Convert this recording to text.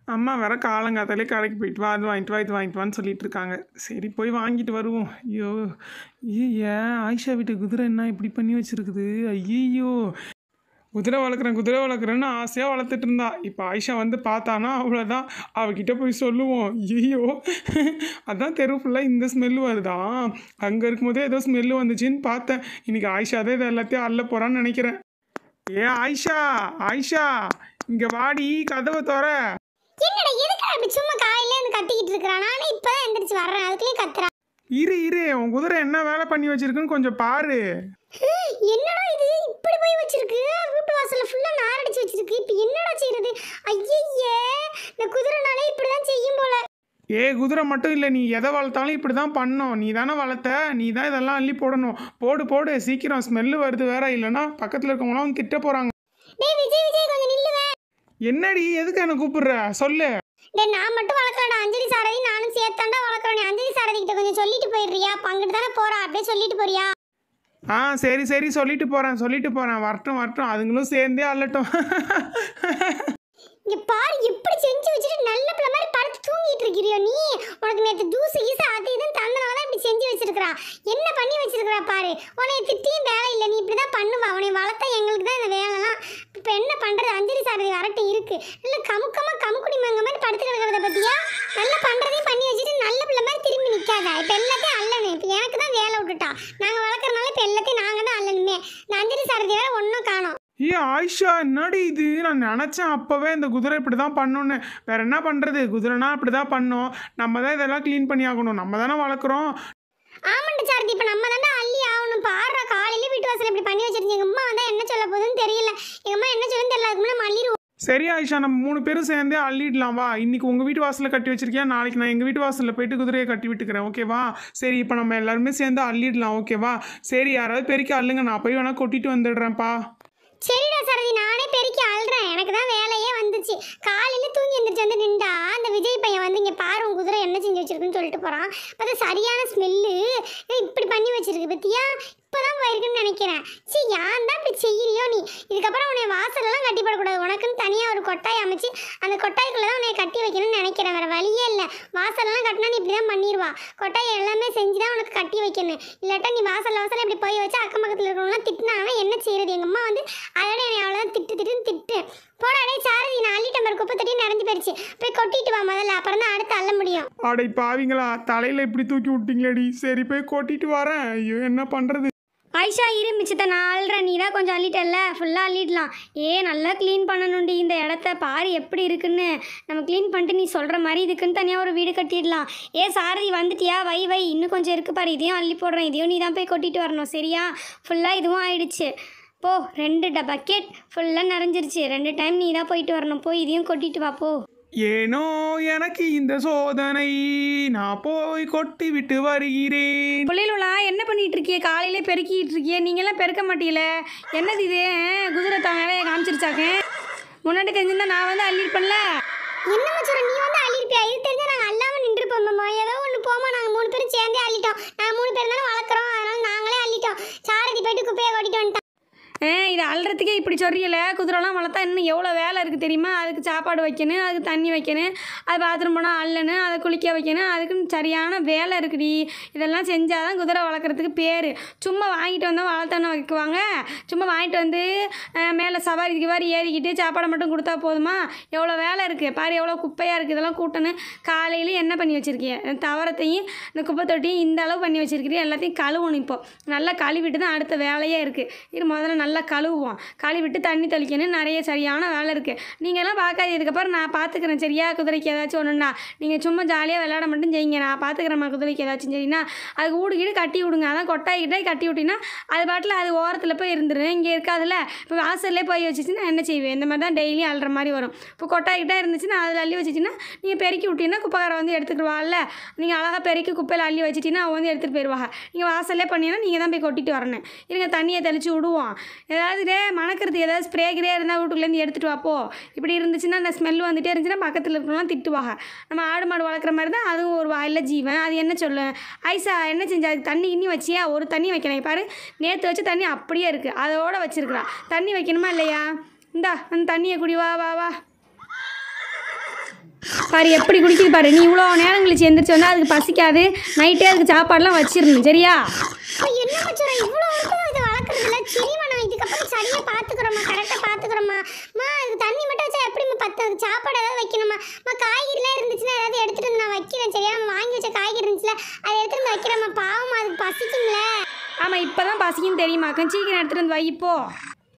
அம்மா வேற காலங்காத்தாலே கடைக்கு போயிட்டு வா அது வாங்கிட்டு வா இது வாங்கிட்டு வான்னு சொல்லிட்டு இருக்காங்க சரி போய் வாங்கிட்டு வருவோம் ஐயோ ஐயா ஆயிஷா வீட்டு குதிரை என்ன இப்படி பண்ணி வச்சிருக்குது ஐயோ குதிரை வளர்க்குறேன் குதிரை வளர்க்குறேன்னு ஆசையாக வளர்த்துட்டு இருந்தா இப்போ ஆயிஷா வந்து பார்த்தானா அவ்வளோதான் அவகிட்ட போய் சொல்லுவோம் ஐயோ அதான் தெரு ஃபுல்லாக இந்த ஸ்மெல்லு வருதா அங்கே இருக்கும்போதே ஏதோ ஸ்மெல்லு வந்துச்சுன்னு பார்த்தேன் இன்னைக்கு ஆயிஷா தான் இதை எல்லாத்தையும் அள்ள போகிறான்னு நினைக்கிறேன் ஏ ஆயிஷா ஆயிஷா இங்கே வாடி கதவை தோற என்னடா எதுக்கு அப்படி சும்மா காலையில இருந்து கத்திக்கிட்டு இருக்கிறான் நானே இப்பதான் எந்திரிச்சு வர்றேன் அதுக்குள்ளேயே கத்துறான் இரு இரு உன் குதிரை என்ன வேலை பண்ணி வச்சிருக்குன்னு கொஞ்சம் பாரு ஹம், என்னடா இது இப்படி போய் வச்சிருக்கு வீட்டு வாசல்ல ஃபுல்லா நார் அடிச்சு வச்சிருக்கு இப்போ என்னடா செய்யறது ஐயையே இந்த குதிரைனாலே இப்படிதான் செய்யும் போல ஏ குதிரை மட்டும் இல்லை நீ எதை வளர்த்தாலும் இப்படி தான் பண்ணணும் நீ தானே வளர்த்த நீ தான் இதெல்லாம் அள்ளி போடணும் போடு போடு சீக்கிரம் ஸ்மெல்லு வருது வேற இல்லைன்னா பக்கத்தில் இருக்கவங்களாம் வந்து திட்ட போகிறாங்க டேய் விஜய் விஜய் கொஞ்சம் நில்லுவேன் என்னடி எதுக்கு என்ன கூப்பிடுற சொல்லு டேய் நான் மட்டும் வளர்க்கலடா அஞ்சலி சாரதி நானும் சேர்த்தாண்டா வளர்க்குறோம் நீ அஞ்சலி சாரதி கிட்ட கொஞ்சம் சொல்லிட்டு போயிடுறியா அப்ப அங்கிட்டு தானே போறா அப்படியே சொல்லிட்டு போறியா ஆ சரி சரி சொல்லிட்டு போகிறேன் சொல்லிட்டு போகிறேன் வரட்டும் வரட்டும் அதுங்களும் சேர்ந்தே அள்ளட்டும் இங்க பாரு எப்படி செஞ்சு வச்சுட்டு நல்ல பிள்ளை மாதிரி படுத்து தூங்கிட்டு இருக்கிறியோ நீ உனக்கு நேற்று தூசு ஈசு அது இதுன்னு தந்தனால தான் இப்படி செஞ்சு வச்சிருக்கிறா என்ன பண்ணி வச்சிருக்கிறா பாரு உன்னை திட்டியும் வேலை இல்லை நீ இப்படி தான் பண்ணுவா உன்னை வளர்த்தா எங்களுக்கு தான் இந்த வேலைலாம் இப்போ என்ன பண்ணுறது அஞ்சலி சாரதி வரட்டு இருக்கு நல்ல கமுக்கமா கமுக்குடி மங்க மாதிரி படுத்து கிடக்கிறத பத்தியா நல்லா பண்ணுறதையும் பண்ணி வச்சுட்டு நல்ல பிள்ளை மாதிரி திரும்பி நிற்காத இப்போ எல்லாத்தையும் அல்லணும் இப்போ எனக்கு தான் வேலை விட்டுட்டா நாங்கள் வளர்க்குறனால இப்போ எல்லாத்தையும் நாங்கள் தான் அல்லணுமே இந்த அஞ்சலி சாரதி வேற ஒன்றும் காணோம் ஏ ஆயிஷா என்னடி இது நான் நினச்சேன் அப்போவே இந்த குதிரை இப்படி தான் பண்ணணும்னு வேற என்ன பண்ணுறது குதிரைனா இப்படி தான் பண்ணோம் நம்ம தான் இதெல்லாம் க்ளீன் பண்ணி ஆகணும் நம்ம தானே வளர்க்குறோம் ஆமாண்ட சாரதி இப்போ நம்ம தானே அள்ளி ஆகணும் பாடுறா காலையில வீட்டு வாசல் இப்படி பண்ணி வச்சிருக்கீங்க எங்கள் அம்மா வந்தால் என்ன சொல்ல போகுதுன்னு தெரியல எங்கள் அம்மா என்ன சொல்லுன்னு தெரியல அதுக்கு முன்னாடி நம்ம அள்ளிடுவோம் சரி ஆயிஷா நம்ம மூணு பேரும் சேர்ந்தே அள்ளிடலாம் வா இன்னைக்கு உங்கள் வீட்டு வாசலில் கட்டி வச்சிருக்கியா நாளைக்கு நான் எங்கள் வீட்டு வாசலில் போயிட்டு குதிரையை கட்டி விட்டுக்கிறேன் ஓகேவா சரி இப்போ நம்ம எல்லாருமே சேர்ந்து அள்ளிடலாம் ஓகேவா சரி யாராவது பெருக்கி அள்ளுங்க நான் போய் வேணா கொட்டிட்டு வந்துடுறேன்ப்பா சரிடா சாரதி நானே பெருக்கி அழுறேன் எனக்கு தான் வேலையே வந்துச்சு காலையில தூங்கி எந்திரிச்சு வந்து நின்றா அந்த விஜய் பையன் வந்து இங்கே பாரு உன் குதிரை என்ன செஞ்சு வச்சிருக்குன்னு சொல்லிட்டு போகிறான் பார்த்தா சரியான ஸ்மெல்லு இப்படி பண்ணி வச்சிருக்கு பத்தியா இப்போதான் போயிருக்குன்னு நினைக்கிறேன் சரி யான் தான் இப்படி செய்யறியோ நீ இதுக்கப்புறம் உன்னை வாசலெல்லாம் கட்டி போடக்கூடாது உனக்குன்னு தனியாக ஒரு கொட்டாய் அமைச்சு அந்த கொட்டாய்க்குள்ளே தான் உன்னை கட்டி வைக்கணும்னு நினைக்கிறேன் வேற வழியே இல்லை வாசலெல்லாம் கட்டினா நீ இப்படி தான் பண்ணிடுவா கொட்டாய் எல்லாமே செஞ்சு தான் உனக்கு கட்டி வைக்கணும் இல்லாட்டா நீ வாசல் வாசல் இப்படி போய் வச்சு அக்கம் பக்கத்தில் இருக்கிறவங்களாம் திட்டினாங்கன்னா என்ன செய்யறது எங்கள் அம்மா வந்து அதோட என்னை அவ்வளோதான் திட்டு திட்டுன்னு திட்டு போடா டேய் சாரதி நான் அள்ளி டம்பர் குப்பை தட்டி நிறைஞ்சு போயிடுச்சு போய் கொட்டிட்டு வா முதல்ல அப்புறம் தான் அடுத்து அள்ள முடியும் அடை பாவிங்களா தலையில் இப்படி தூக்கி விட்டீங்களேடி சரி போய் கொட்டிட்டு வரேன் ஐயோ என்ன பண்ணுறது ஆயிஷா இரு மிச்சத்தை நான் அள்ளுறேன் நீ தான் கொஞ்சம் அள்ளிட்டல்ல ஃபுல்லாக அள்ளிடலாம் ஏ நல்லா க்ளீன் பண்ணணும்டி இந்த இடத்த பாரு எப்படி இருக்குன்னு நம்ம க்ளீன் பண்ணிட்டு நீ சொல்கிற மாதிரி இதுக்குன்னு தனியாக ஒரு வீடு கட்டிடலாம் ஏ சாரதி வந்துட்டியா வை வை இன்னும் கொஞ்சம் இருக்கு பாரு இதையும் அள்ளி போடுறேன் இதையும் நீ தான் போய் கொட்டிட்டு வரணும் சரியா ஃபுல்லாக இதுவும் ஆயிடுச்சு போ ரெண்டு ட பக்கெட் ஃபுல்லாக நிறைஞ்சிருச்சு ரெண்டு டைம் நீ தான் போயிட்டு வரணும் போய் இதையும் கொட்டிட்டு வா போ ஏனோ எனக்கு இந்த சோதனை நான் போய் கொட்டி விட்டு வருகிறேன் பிள்ளைகளா என்ன பண்ணிட்டு இருக்கிய காலையிலே பெருக்கிட்டு இருக்கிய நீங்களாம் பெருக்க மாட்டீங்கள என்னது இது ஆ, குதிரை தான் வேலையை காமிச்சிருச்சாக்க முன்னாடி தெரிஞ்சிருந்தா நான் வந்து அள்ளிருப்பேன்ல என்ன மச்சான் நீ வந்து அள்ளிருப்பியா இது தெரிஞ்சா நாங்கள் அல்லாமல் நின்றுப்போம்மா ஏதோ ஒன்று போமா நாங்கள் மூணு பேரும் சேர்ந்தே அள்ளிட்டோம் நாங்கள் மூணு பேர் தானே வளர்க்குறோம் அதனால நாங்களே அள்ளிட்டோம் சாரதி போயிட்டு குப்பையை கொட்டிட்டு வந்துட்டோம் ஆ இது அள்ளுறதுக்கே இப்படி சொல்றியல குதிரைலாம் வளர்த்தா இன்னும் எவ்வளோ வேலை இருக்குது தெரியுமா அதுக்கு சாப்பாடு வைக்கணும் அதுக்கு தண்ணி வைக்கணும் அது பாத்ரூம் போனால் அள்ளணும் அதை குளிக்க வைக்கணும் அதுக்குன்னு சரியான வேலை இருக்குடி இதெல்லாம் செஞ்சால் தான் குதிரை வளர்க்குறதுக்கு பேர் சும்மா வாங்கிட்டு வந்தால் வளர்த்தானே வைக்குவாங்க சும்மா வாங்கிட்டு வந்து மேலே சவாரி கிவாரி ஏறிக்கிட்டு சாப்பாடை மட்டும் கொடுத்தா போதுமா எவ்வளோ வேலை இருக்குது பாரு எவ்வளோ குப்பையாக இருக்குது இதெல்லாம் கூட்டணும் காலையில் என்ன பண்ணி வச்சுருக்கீங்க தவறத்தையும் இந்த குப்பை தொட்டியும் இந்த அளவு பண்ணி வச்சுருக்கிறீங்க எல்லாத்தையும் கழுவணும் இப்போ நல்லா கழுவிட்டு தான் அடுத்த வேலையே இருக்குது இது முதல்ல நல்லா கழுவுவோம் கழுவிட்டு தண்ணி தெளிக்கணும் நிறைய சரியான வேலை இருக்குது நீங்கள்லாம் பார்க்காது இதுக்கப்புறம் நான் பார்த்துக்கிறேன் சரியா குதிரைக்கு ஏதாச்சும் ஒன்றுனா நீங்கள் சும்மா ஜாலியாக விளையாட மட்டும் செய்யுங்க நான் பார்த்துக்கிறேம்மா குதிரைக்கு ஏதாச்சும் சரினா அதுக்கு ஊடு கீடு கட்டி விடுங்க அதான் கொட்டாய் கிட்டாய் கட்டி விட்டிங்கன்னா அது பாட்டில் அது ஓரத்தில் போய் இருந்துரும் இங்கே இருக்காதுல்ல இப்போ வாசல்லே போய் வச்சுச்சுன்னா என்ன செய்வேன் இந்த மாதிரி தான் டெய்லியும் அள்ளுற மாதிரி வரும் இப்போ கொட்டாய் கிட்ட இருந்துச்சுன்னா அதில் அள்ளி வச்சுச்சுன்னா நீங்கள் பெருக்கி விட்டீங்கன்னா குப்பைக்கார வந்து எடுத்துக்கிடுவாள்ல நீங்கள் அழகாக பெருக்கி குப்பையில் அள்ளி வச்சிட்டீங்கன்னா அவங்க வந்து எடுத்துகிட்டு போயிடுவாங்க நீங்கள் வாசல்லே பண்ணீங்கன்னா நீங்கள் தான் போய் கொட்டிட்டு வரணும் இருங்க தண்ணியை தெளித்து விடுவோம் ஏதாவது டே மணக்கிறதுக்கு ஏதாவது ஸ்ப்ரே கிரே இருந்தால் வீட்டுக்குள்ளேருந்து எடுத்துகிட்டு வாப்போ இப்படி இருந்துச்சுன்னா அந்த ஸ்மெல் வந்துட்டே இருந்துச்சுன்னா பக்கத்தில் இருக்கிறவங்களாம் திட்டுவாங்க நம்ம ஆடு மாடு வளர்க்குற மாதிரி தான் அதுவும் ஒரு வாயில ஜீவன் அது என்ன சொல்லு ஐசா என்ன செஞ்சா அதுக்கு தண்ணி இன்னி வச்சியா ஒரு தண்ணி வைக்கணும் பாரு நேற்று வச்ச தண்ணி அப்படியே இருக்குது அதோட வச்சிருக்கிறா தண்ணி வைக்கணுமா இல்லையா இந்தா அந்த தண்ணியை குடி வா வா வா பாரு எப்படி குடிக்குது பாரு நீ இவ்வளோ நேரம் கழிச்சு எந்திரிச்சு வந்தால் அதுக்கு பசிக்காது நைட்டே அதுக்கு சாப்பாடுலாம் வச்சிடணும் சரியா அப்ப என்ன மச்சான் இவ்வளோ இருக்கும் இதை வளர்க்குறதுல சரிம்மா இதுக்கப்புறம் சரியாக பார்த்துக்குறோம்மா கரெக்டாக பார்த்துக்குறோம்மா மா அதுக்கு தண்ணி மட்டும் வச்சா எப்படிம்மா பத்து அதுக்கு சாப்பாடு ஏதாவது வைக்கணுமா மா காய்கறிலாம் இருந்துச்சுன்னா ஏதாவது எடுத்துட்டு வந்து நான் வைக்கிறேன் சரியா நம்ம வாங்கி வச்ச காய்கறி இருந்துச்சுல அதை எடுத்துட்டு வந்து வைக்கிறேம்மா பாவம் அதுக்கு பசிக்கும்ல ஆமாம் இப்போ தான் பசிக்குன்னு தெரியுமாக்கா சீக்கிரம் எடுத்துகிட்டு வந்து வை இப்போ